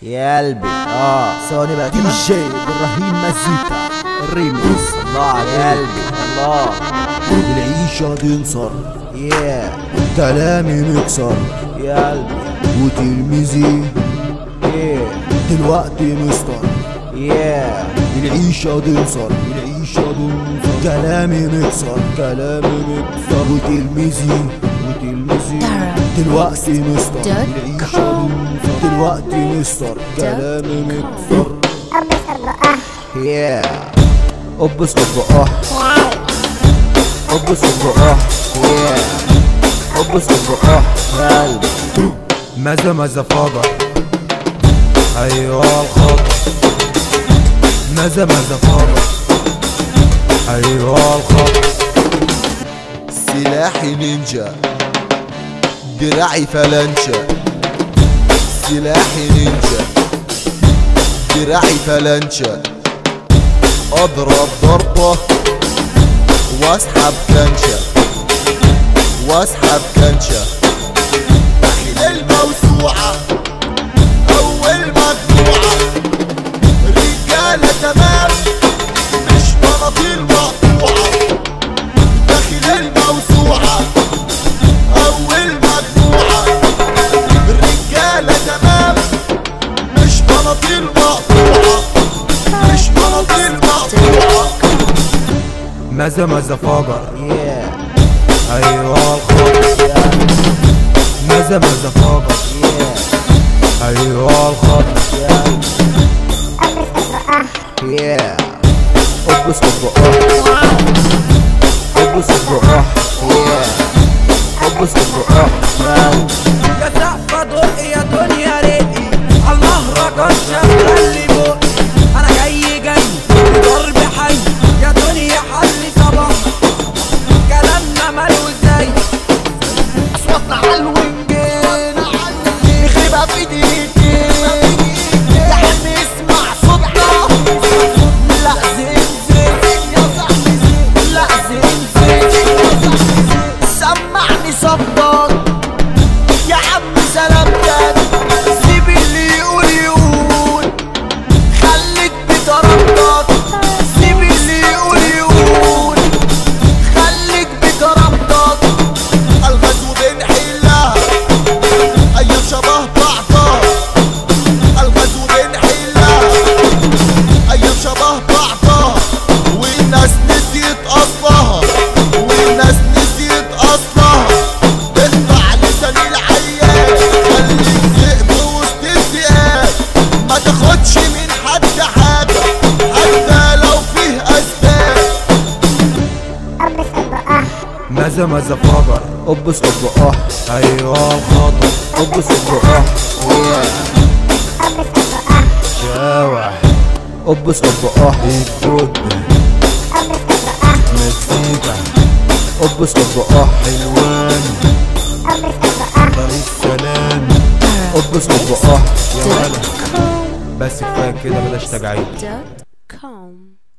يا قلبي اه ثواني بقى كده جي ابراهيم مزيكا الريمكس الله يا قلبي الله العيشة تنصر يا كلامي مكسر يا قلبي وتلميذي يا دلوقتي مستر يا العيشة تنصر العيشة تنصر كلامي مكسر كلامي مكسر وتلميذي وتلميذي دلوقتي مستر العيشة تنصر دلوقتي مستر كلامي مكسر يا ابس اب اه ابس اب اه يا ابس اب اه يا قلبي ماذا ماذا فجر ايوه الخطر ماذا ماذا فجر ايوه الخطر سلاحي نينجا دراعي فلنشا سلاحي نينجا دراعي فلنشا اضرب ضربة واسحب كنشة واسحب كنشة داخل الموسوعة أول مجموعة رجالة تمام مش بناطيل مقطوعة داخل الموسوعة أول مجموعة رجالة تمام مش بناطيل مقطوعة مش بناطيل مقطوعة ماذا ماذا فجر يا ايوه الخطر ماذا ماذا فجر يا ايوه الخطر يا يا ابس اب اه ابس اب اه يا ابس اب اه يا قلبي يا سقفة دق يا دنيا رقي عالمهرجان شغال لي بقي انا جاي جاي بضرب حي يا دنيا حل صباح كلامنا ماله ازاي اصواتنا عالوينجين نخربها في دقيقتين يا عم اسمع صوتنا لا زين زين يا صاحبي زين لا زين زين يا صاحبي زين سمعني صبك يا عم سلامتك سيب اللي يقول يقول خليك بكرامتك سيب اللي يقول يقول خليك بكرامتك الغزو بنحلها ايام شبه بعضها الغزو بنحلها ايام شبه بعضها والناس نسيت اصلها والناس نسيت اصلها اقطع لسان العيال خليك ذئب وسط الذئاب ما تاخدش من حد حاجه حتى لو فيه اسباب ماذا ماذا فجر ابس اب اه ايوه الخطر ابس اب اه يا شاوح ابس اب اه الجد مزيكا ابس اب اه حلوان طريق السلام ابس اب اه يا ولد بس كفايه كده بلاش تجاعيد dot com